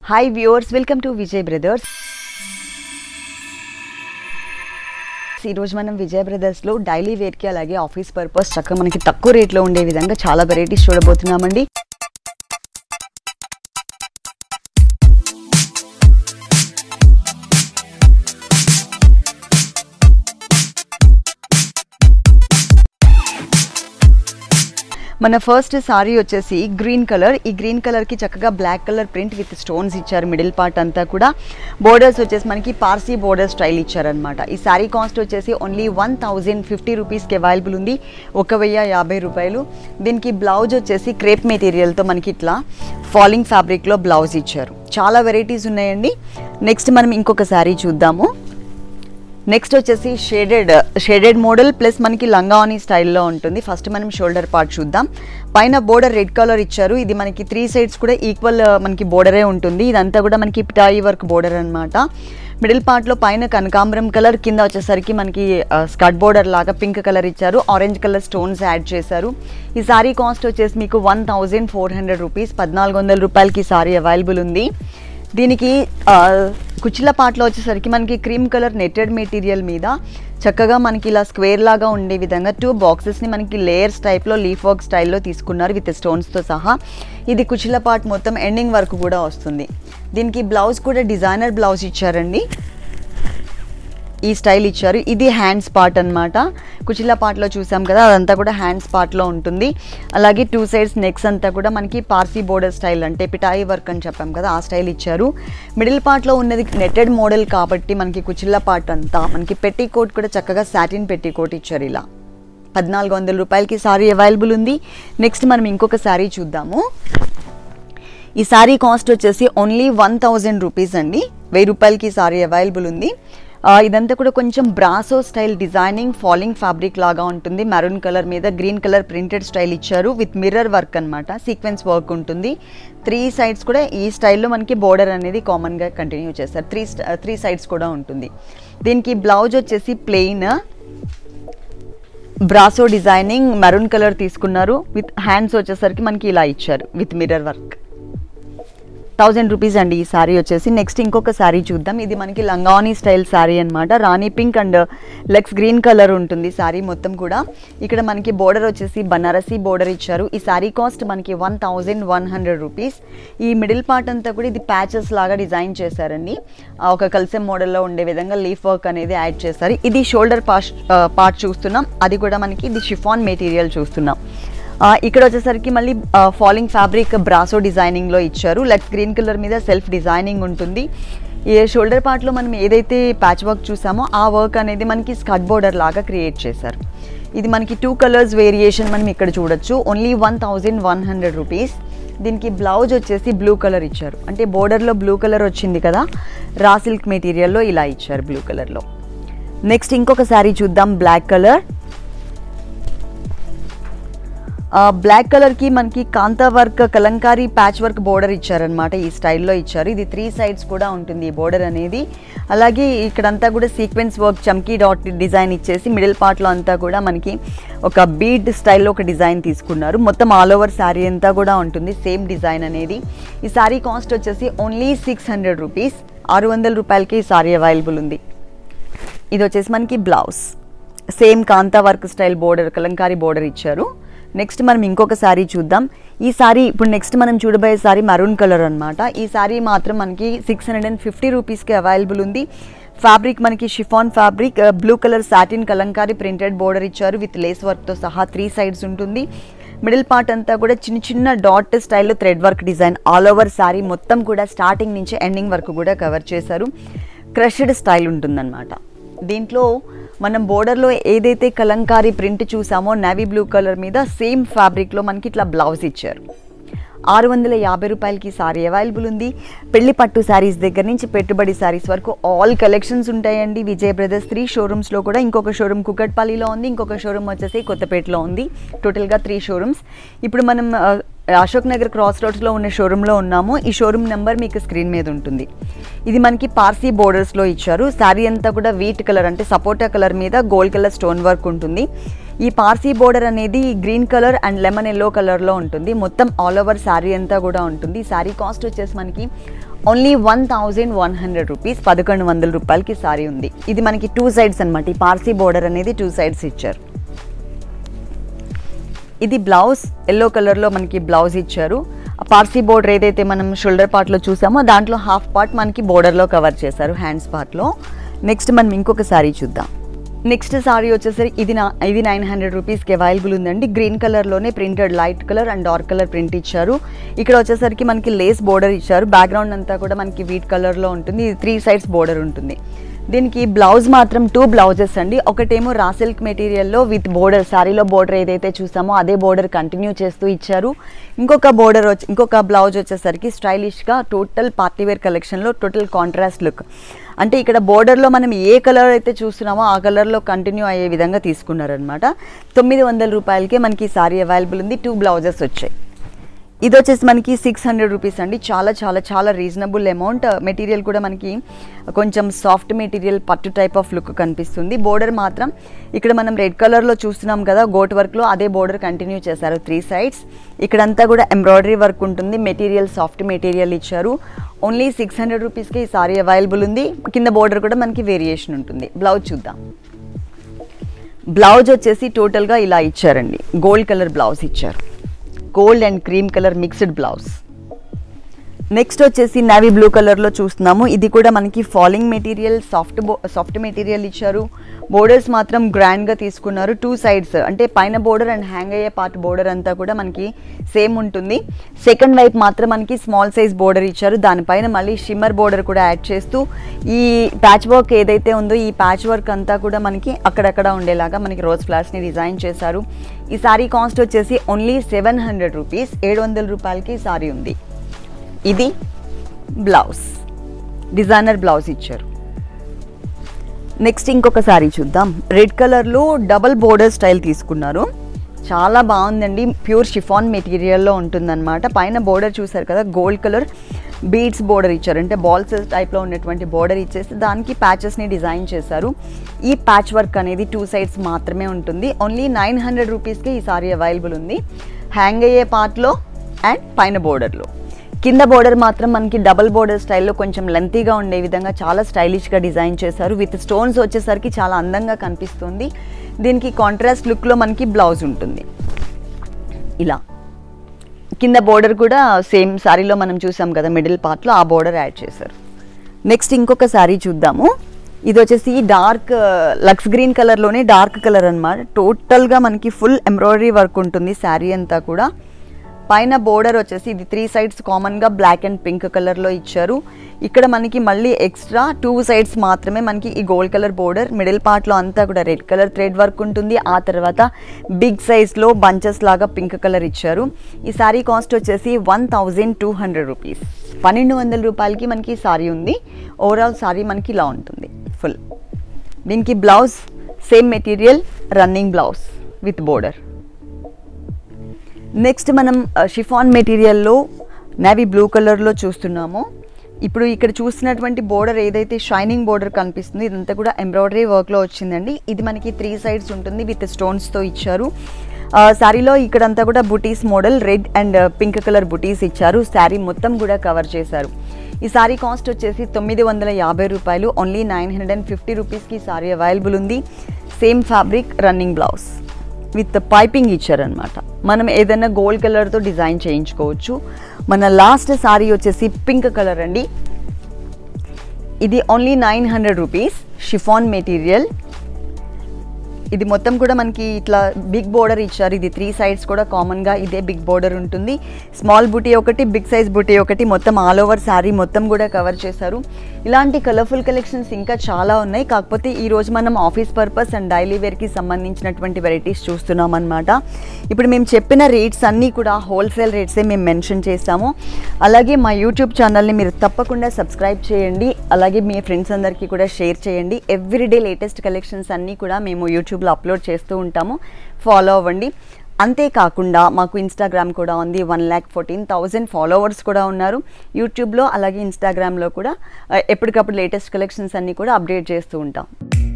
hi viewers welcome to Vijay brothers ఈరోజు మనం Vijay బ్రదర్స్లో daily వేర్కి అలాగే ఆఫీస్ పర్పస్ చక్కగా మనకి తక్కువ రేట్లో ఉండే విధంగా చాలా వెరైటీస్ చూడబోతున్నామండి మన ఫస్ట్ సారీ వచ్చేసి గ్రీన్ కలర్ ఈ గ్రీన్ కలర్కి చక్కగా black colour print with stones ఇచ్చారు మిడిల్ పార్ట్ అంతా కూడా బోర్డర్స్ వచ్చేసి మనకి పార్సీ బోర్డర్ స్టైల్ ఇచ్చారనమాట ఈ సారీ కాస్ట్ వచ్చేసి ఓన్లీ వన్ థౌజండ్ ఫిఫ్టీ రూపీస్కి అవైలబుల్ ఉంది ఒక వెయ్యి యాభై రూపాయలు దీనికి బ్లౌజ్ వచ్చేసి క్రేప్ మెటీరియల్తో మనకి ఇట్లా ఫాలింగ్ ఫ్యాబ్రిక్లో బ్లౌజ్ ఇచ్చారు చాలా వెరైటీస్ ఉన్నాయండి నెక్స్ట్ మనం ఇంకొక శారీ చూద్దాము నెక్స్ట్ వచ్చేసి షేడెడ్ షేడెడ్ మోడల్ ప్లస్ మనకి లంగావని స్టైల్లో ఉంటుంది ఫస్ట్ మనం షోల్డర్ పార్ట్ చూద్దాం పైన బోర్డర్ రెడ్ కలర్ ఇచ్చారు ఇది మనకి త్రీ సైడ్స్ కూడా ఈక్వల్ మనకి బోర్డరే ఉంటుంది ఇదంతా కూడా మనకి పిటాయి వర్క్ బోర్డర్ అనమాట మిడిల్ పార్ట్లో పైన కనకాంబరం కలర్ కింద వచ్చేసరికి మనకి స్కర్ట్ బోర్డర్ లాగా పింక్ కలర్ ఇచ్చారు ఆరెంజ్ కలర్ స్టోన్స్ యాడ్ చేశారు ఈ సారీ కాస్ట్ వచ్చేసి మీకు one thousand four hundred rupees పద్నాలుగు వందల రూపాయలకి ఈ సారీ అవైలబుల్ ఉంది దీనికి కుచ్చిల పాటలో వచ్చేసరికి మనకి క్రీమ్ కలర్ నెట్టెడ్ మెటీరియల్ మీద చక్కగా మనకి ఇలా స్క్వేర్ లాగా ఉండే విధంగా టూ బాక్సెస్ని మనకి లేయర్స్ టైప్లో లీఫ్ వర్క్ స్టైల్లో తీసుకున్నారు విత్ స్టోన్స్తో సహా ఇది కుచ్చిల పార్ట్ మొత్తం ఎండింగ్ వర్క్ కూడా వస్తుంది దీనికి బ్లౌజ్ కూడా డిజైనర్ బ్లౌజ్ ఇచ్చారండి ఈ స్టైల్ ఇచ్చారు ఇది హ్యాండ్స్ పార్ట్ అనమాట కుచిలా పార్ట్లో చూసాం కదా అదంతా కూడా హ్యాండ్స్ పార్ట్లో ఉంటుంది అలాగే టూ సైడ్స్ నెక్స్ అంతా కూడా మనకి పార్సీ బోర్డర్ స్టైల్ అంటే పిటాయి వర్క్ అని చెప్పాం కదా ఆ స్టైల్ ఇచ్చారు మిడిల్ పార్ట్లో ఉన్నది నెట్టెడ్ మోడల్ కాబట్టి మనకి కుచిల్లా పార్ట్ అంతా మనకి పెట్టి కోట్ కూడా చక్కగా సాటిన్ పెట్టి కోట్ ఇచ్చారు ఇలా పద్నాలుగు వందల రూపాయలకి సారీ అవైలబుల్ ఉంది నెక్స్ట్ మనం ఇంకొక శారీ చూద్దాము ఈ సారీ కాస్ట్ వచ్చేసి ఓన్లీ వన్ థౌజండ్ రూపీస్ అండి వెయ్యి రూపాయలకి సారీ అవైలబుల్ ఉంది ఇదంతా కూడా కొంచెం brasso style designing falling fabric లాగా ఉంటుంది మెరూన్ కలర్ మీద గ్రీన్ కలర్ ప్రింటెడ్ స్టైల్ ఇచ్చారు విత్ మిర్రర్ వర్క్ అనమాట సీక్వెన్స్ వర్క్ ఉంటుంది త్రీ సైడ్స్ కూడా ఈ స్టైల్లో మనకి బోర్డర్ అనేది కామన్గా కంటిన్యూ చేస్తారు త్రీ త్రీ సైడ్స్ కూడా ఉంటుంది దీనికి బ్లౌజ్ వచ్చేసి plain brasso designing maroon colour తీసుకున్నారు విత్ హ్యాండ్స్ వచ్చేసరికి మనకి ఇలా ఇచ్చారు with mirror work thousand rupees అండి ఈ శారీ వచ్చేసి నెక్స్ట్ ఇంకొక శారీ చూద్దాం ఇది మనకి లంగావని స్టైల్ శారీ అనమాట రాణి pink and legs green colour ఉంటుంది శారీ మొత్తం కూడా ఇక్కడ మనకి బోర్డర్ వచ్చేసి బనారసీ బోర్డర్ ఇచ్చారు ఈ శారీ కాస్ట్ మనకి one thousand one hundred rupees ఈ మిడిల్ పార్ట్ అంతా కూడా ఇది ప్యాచెస్ లాగా డిజైన్ చేశారండి ఒక కల్సెం మోడల్లో ఉండే విధంగా లీఫ్ వర్క్ అనేది యాడ్ చేశారు ఇది షోల్డర్ పార్ట్ పార్ట్ చూస్తున్నాం అది కూడా మనకి ఇది షిఫాన్ మెటీరియల్ చూస్తున్నాం ఇక్కడ వచ్చేసరికి మళ్ళీ ఫాలింగ్ ఫ్యాబ్రిక్ బ్రాసో డిజైనింగ్లో ఇచ్చారు లెగ్స్ గ్రీన్ కలర్ మీద సెల్ఫ్ డిజైనింగ్ ఉంటుంది ఈ షోల్డర్ పార్ట్లో మనం ఏదైతే ప్యాచ్ వర్క్ చూసామో ఆ వర్క్ అనేది మనకి స్కట్ బోర్డర్ లాగా క్రియేట్ చేశారు ఇది మనకి టూ కలర్స్ వేరియేషన్ మనం ఇక్కడ చూడొచ్చు only one thousand one hundred rupees దీనికి బ్లౌజ్ వచ్చేసి బ్లూ కలర్ ఇచ్చారు అంటే బోర్డర్లో బ్లూ కలర్ వచ్చింది కదా రా సిల్క్ మెటీరియల్లో ఇలా ఇచ్చారు బ్లూ కలర్లో నెక్స్ట్ ఇంకొక శారీ చూద్దాం బ్లాక్ కలర్ బ్లాక్ కలర్కి మనకి kantha work kalamkari patch work border ఇచ్చారనమాట ఈ స్టైల్లో ఇచ్చారు ఇది త్రీ సైడ్స్ కూడా ఉంటుంది ఈ బోర్డర్ అనేది అలాగే ఇక్కడంతా కూడా సీక్వెన్స్ వర్క్ చమ్కీ డాట్ డిజైన్ ఇచ్చేసి మిడిల్ పార్ట్లో అంతా కూడా మనకి ఒక బీడ్ స్టైల్లో ఒక డిజైన్ తీసుకున్నారు మొత్తం ఆల్ ఓవర్ శారీ అంతా కూడా ఉంటుంది సేమ్ డిజైన్ అనేది ఈ శారీ కాస్ట్ వచ్చేసి ఓన్లీ సిక్స్ హండ్రెడ్ రూపీస్ ఆరు వందల రూపాయలకి ఈ శారీ అవైలబుల్ ఉంది ఇది వచ్చేసి మనకి blouse same kantha work style border kalamkari border ఇచ్చారు నెక్స్ట్ మనం ఇంకొక శారీ చూద్దాం ఈ శారీ ఇప్పుడు నెక్స్ట్ మనం చూడబోయే శారీ మరూన్ కలర్ అనమాట ఈ శారీ మాత్రం మనకి సిక్స్ హండ్రెడ్ అండ్ ఫిఫ్టీ రూపీస్కి అవైలబుల్ ఉంది ఫ్యాబ్రిక్ మనకి chiffon fabric blue colour satin kalamkari printed border ఇచ్చారు విత్ లేస్ వర్క్తో సహా త్రీ సైడ్స్ ఉంటుంది మిడిల్ పార్ట్ అంతా కూడా చిన్న చిన్న డాట్ స్టైల్లో thread work design all over sari మొత్తం కూడా స్టార్టింగ్ నుంచి ఎండింగ్ వరకు కూడా కవర్ చేశారు క్రష్డ్ స్టైల్ ఉంటుందన్నమాట దీంట్లో మనం బోర్డర్లో ఏదైతే కలంకారీ ప్రింట్ చూసామో నేవీ బ్లూ కలర్ మీద సేమ్ ఫ్యాబ్రిక్లో మనకి ఇట్లా బ్లౌజ్ ఇచ్చారు ఆరు వందల యాభై రూపాయలకి సారీ అవైలబుల్ ఉంది పెళ్లి పట్టు శారీస్ దగ్గర నుంచి పెట్టుబడి శారీస్ వరకు ఆల్ కలెక్షన్స్ ఉంటాయండి విజయ్ బ్రదర్స్ త్రీ షోరూమ్స్లో కూడా ఇంకొక షోరూమ్ కుకట్పల్లిలో ఉంది ఇంకొక షోరూమ్ వచ్చేసి కొత్తపేటలో ఉంది టోటల్గా త్రీ షోరూమ్స్ ఇప్పుడు మనం అశోక్ నగర్ క్రాస్ రోడ్స్లో ఉన్న షోరూంలో ఉన్నాము ఈ షోరూమ్ నెంబర్ మీకు స్క్రీన్ మీద ఉంటుంది ఇది మనకి పార్సీ బోర్డర్స్లో ఇచ్చారు శారీ అంతా కూడా వీట్ కలర్ అంటే సపోటా కలర్ మీద గోల్డ్ కలర్ స్టోన్ వర్క్ ఉంటుంది ఈ పార్సీ బోర్డర్ అనేది green colour and lemon yellow కలర్లో ఉంటుంది మొత్తం ఆల్ ఓవర్ శారీ అంతా కూడా ఉంటుంది శారీ కాస్ట్ వచ్చేసి మనకి only one thousand one hundred rupees పదకొండు వందల రూపాయలకి సారీ ఉంది ఇది మనకి టూ సైడ్స్ అనమాట ఈ పార్సీ బోర్డర్ అనేది టూ సైడ్స్ ఇచ్చారు ఇది బ్లౌజ్ ఎల్లో కలర్లో మనకి బ్లౌజ్ ఇచ్చారు ఆ పార్సీ బోర్డర్ ఏదైతే మనం షోల్డర్ పార్ట్లో చూసామో దాంట్లో హాఫ్ పార్ట్ మనకి బోర్డర్లో కవర్ చేశారు హ్యాండ్స్ పార్ట్లో నెక్స్ట్ మనం ఇంకొక సారీ చూద్దాం నెక్స్ట్ సారీ వచ్చేసరికి ఇది నా ఇది నైన్ హండ్రెడ్ రూపీస్కి అవైలబుల్ ఉందండి గ్రీన్ కలర్లోనే printed light colour and dark colour print ఇచ్చారు ఇక్కడ వచ్చేసరికి మనకి లేస్ బోర్డర్ ఇచ్చారు బ్యాక్గ్రౌండ్ అంతా కూడా మనకి వీట్ కలర్లో ఉంటుంది ఇది త్రీ సైడ్స్ బోర్డర్ ఉంటుంది దీనికి బ్లౌజ్ మాత్రం టూ బ్లౌజెస్ అండి ఒకటేమో రా సిల్క్ మెటీరియల్లో విత్ బోర్డర్ శారీలో బోర్డర్ ఏదైతే చూసామో అదే బోర్డర్ కంటిన్యూ చేస్తూ ఇచ్చారు ఇంకొక బోర్డర్ వచ్చి ఇంకొక బ్లౌజ్ వచ్చేసరికి స్టైలిష్గా టోటల్ పార్టీవేర్ కలెక్షన్లో టోటల్ కాంట్రాస్ట్ లుక్ అంటే ఇక్కడ బోర్డర్లో మనం ఏ కలర్ అయితే చూస్తున్నామో ఆ కలర్లో కంటిన్యూ అయ్యే విధంగా తీసుకున్నారనమాట తొమ్మిది వందల రూపాయలకే మనకి సారీ అవైలబుల్ ఉంది టూ బ్లౌజెస్ వచ్చాయి ఇది వచ్చేసి మనకి సిక్స్ హండ్రెడ్ రూపీస్ అండి చాలా చాలా చాలా రీజనబుల్ అమౌంట్ మెటీరియల్ కూడా మనకి కొంచెం సాఫ్ట్ మెటీరియల్ పట్టు టైప్ ఆఫ్ లుక్ కనిపిస్తుంది బోర్డర్ మాత్రం ఇక్కడ మనం రెడ్ కలర్లో చూస్తున్నాం కదా గోట్ వర్క్లో అదే బోర్డర్ కంటిన్యూ చేశారు త్రీ సైడ్స్ ఇక్కడంతా కూడా ఎంబ్రాయిడరీ వర్క్ ఉంటుంది మెటీరియల్ సాఫ్ట్ మెటీరియల్ ఇచ్చారు ఓన్లీ సిక్స్ హండ్రెడ్ రూపీస్కి ఈ సారీ అవైలబుల్ ఉంది కింద బోర్డర్ కూడా మనకి వేరియేషన్ ఉంటుంది బ్లౌజ్ చూద్దాం బ్లౌజ్ వచ్చేసి టోటల్గా ఇలా ఇచ్చారండి గోల్డ్ కలర్ బ్లౌజ్ ఇచ్చారు gold and cream colour mixed blouse next వచ్చేసి నావీ బ్లూ కలర్లో చూస్తున్నాము ఇది కూడా మనకి ఫాలింగ్ మెటీరియల్ సాఫ్ట్ బో సాఫ్ట్ మెటీరియల్ ఇచ్చారు బోర్డర్స్ మాత్రం గ్రాండ్గా తీసుకున్నారు టూ సైడ్స్ అంటే పైన బోర్డర్ అండ్ హ్యాంగ్ అయ్యే పార్ట్ బోర్డర్ అంతా కూడా మనకి సేమ్ ఉంటుంది సెకండ్ వైపు మాత్రం మనకి స్మాల్ సైజ్ బోర్డర్ ఇచ్చారు దానిపైన మళ్ళీ షిమ్మర్ బోర్డర్ కూడా యాడ్ చేస్తూ ఈ ప్యాచ్ వర్క్ ఏదైతే ఉందో ఈ ప్యాచ్ వర్క్ అంతా కూడా మనకి అక్కడక్కడ ఉండేలాగా మనకి రోజ్ ఫ్లవర్స్ని డిజైన్ చేశారు ఈ సారీ కాస్ట్ వచ్చేసి ఓన్లీ సెవెన్ హండ్రెడ్ రూపీస్ ఏడు వందల రూపాయలకి ఈ సారీ ఉంది ఇది బ్లౌజ్ డిజైనర్ బ్లౌజ్ ఇచ్చారు నెక్స్ట్ ఇంకొక సారీ చూద్దాం రెడ్ కలర్లో డబల్ బోర్డర్ స్టైల్ తీసుకున్నారు చాలా బాగుందండి ప్యూర్ షిఫాన్ మెటీరియల్లో ఉంటుందన్నమాట పైన బోర్డర్ చూసారు కదా గోల్డ్ కలర్ బీడ్స్ బోర్డర్ ఇచ్చారు అంటే బాల్స్ టైప్లో ఉన్నటువంటి బోర్డర్ ఇచ్చేసి దానికి ప్యాచెస్ని డిజైన్ చేశారు ఈ ప్యాచ్ వర్క్ అనేది టూ సైడ్స్ మాత్రమే ఉంటుంది ఓన్లీ నైన్ హండ్రెడ్ రూపీస్కి ఈ సారీ అవైలబుల్ ఉంది హ్యాంగ్ అయ్యే పార్ట్లో అండ్ పైన బోర్డర్లో కింద బోర్డర్ మాత్రం మనకి డబుల్ బోర్డర్ స్టైల్లో కొంచెం లెంతీగా ఉండే విధంగా చాలా స్టైలిష్గా డిజైన్ చేశారు విత్ స్టోన్స్ వచ్చేసరికి చాలా అందంగా కనిపిస్తుంది దీనికి కాంట్రాస్ట్ లుక్లో మనకి బ్లౌజ్ ఉంటుంది ఇలా కింద బోర్డర్ కూడా సేమ్ శారీలో మనం చూసాం కదా మిడిల్ పార్ట్లో ఆ బోర్డర్ యాడ్ చేశారు నెక్స్ట్ ఇంకొక శారీ చూద్దాము ఇది వచ్చేసి డార్క్ లక్స్ గ్రీన్ కలర్లోనే డార్క్ కలర్ అనమాట టోటల్గా మనకి ఫుల్ ఎంబ్రాయిడరీ వర్క్ ఉంటుంది శారీ అంతా కూడా పైన బోర్డర్ వచ్చేసి ఇది త్రీ సైడ్స్ కామన్గా బ్లాక్ అండ్ పింక్ కలర్లో ఇచ్చారు ఇక్కడ మనకి మళ్ళీ ఎక్స్ట్రా టూ సైడ్స్ మాత్రమే మనకి ఈ గోల్డ్ కలర్ బోర్డర్ మిడిల్ పార్ట్లో అంతా కూడా రెడ్ కలర్ థ్రెడ్ వర్క్ ఉంటుంది ఆ తర్వాత బిగ్ సైజ్లో బంచెస్ లాగా పింక్ కలర్ ఇచ్చారు ఈ సారీ కాస్ట్ వచ్చేసి one thousand two hundred rupees పన్నెండు వందల రూపాయలకి మనకి సారీ ఉంది ఓవరాల్ సారీ మనకి ఇలా ఉంటుంది ఫుల్ దీనికి blouse same material running blouse with border next మనం షిఫాన్ మెటీరియల్లో నేవీ బ్లూ కలర్లో చూస్తున్నాము ఇప్పుడు ఇక్కడ చూస్తున్నటువంటి బోర్డర్ ఏదైతే షైనింగ్ బోర్డర్ కనిపిస్తుంది ఇదంతా కూడా ఎంబ్రాయిడరీ వర్క్లో వచ్చిందండి ఇది మనకి త్రీ సైడ్స్ ఉంటుంది విత్ స్టోన్స్తో ఇచ్చారు శారీలో ఇక్కడంతా కూడా బుటీస్ model red and pink colour బుటీస్ ఇచ్చారు శారీ మొత్తం కూడా కవర్ చేశారు ఈ సారీ కాస్ట్ వచ్చేసి తొమ్మిది వందల యాభై రూపాయలు only nine hundred and fifty రూపీస్కి సారీ అవైలబుల్ ఉంది same fabric running blouse with piping ఇచ్చారనమాట మనం ఏదైనా గోల్డ్ కలర్తో డిజైన్ చేయించుకోవచ్చు మన లాస్ట్ సారీ వచ్చేసి పింక్ కలర్ అండి ఇది only nine hundred rupees chiffon material ఇది మొత్తం కూడా మనకి ఇట్లా బిగ్ బోర్డర్ ఇచ్చారు ఇది త్రీ సైడ్స్ కూడా కామన్గా ఇదే బిగ్ బోర్డర్ ఉంటుంది స్మాల్ బుటీ ఒకటి బిగ్ సైజ్ బుటీ ఒకటి మొత్తం ఆల్ ఓవర్ శారీ మొత్తం కూడా కవర్ చేశారు ఇలాంటి కలర్ఫుల్ కలెక్షన్స్ ఇంకా చాలా ఉన్నాయి కాకపోతే ఈ రోజు మనం ఆఫీస్ పర్పస్ అండ్ డైలీ వేర్కి సంబంధించినటువంటి వెరైటీస్ చూస్తున్నాం అనమాట ఇప్పుడు మేము చెప్పిన రేట్స్ అన్నీ కూడా హోల్సేల్ రేట్సే మేము మెన్షన్ చేస్తాము అలాగే మా యూట్యూబ్ ఛానల్ని మీరు తప్పకుండా సబ్స్క్రైబ్ చేయండి అలాగే మీ ఫ్రెండ్స్ అందరికీ కూడా షేర్ చేయండి ఎవ్రీడే లేటెస్ట్ కలెక్షన్స్ అన్నీ కూడా మేము యూట్యూబ్లో అప్లోడ్ చేస్తూ ఉంటాము ఫాలో అవ్వండి అంతేకాకుండా మాకు ఇన్స్టాగ్రామ్ కూడా ఉంది one lakh fourteen thousand followers కూడా ఉన్నారు యూట్యూబ్లో అలాగే ఇన్స్టాగ్రామ్లో కూడా ఆ, ఎప్పటికప్పుడు లేటెస్ట్ కలెక్షన్స్ అన్నీ కూడా అప్డేట్ చేస్తూ ఉంటాం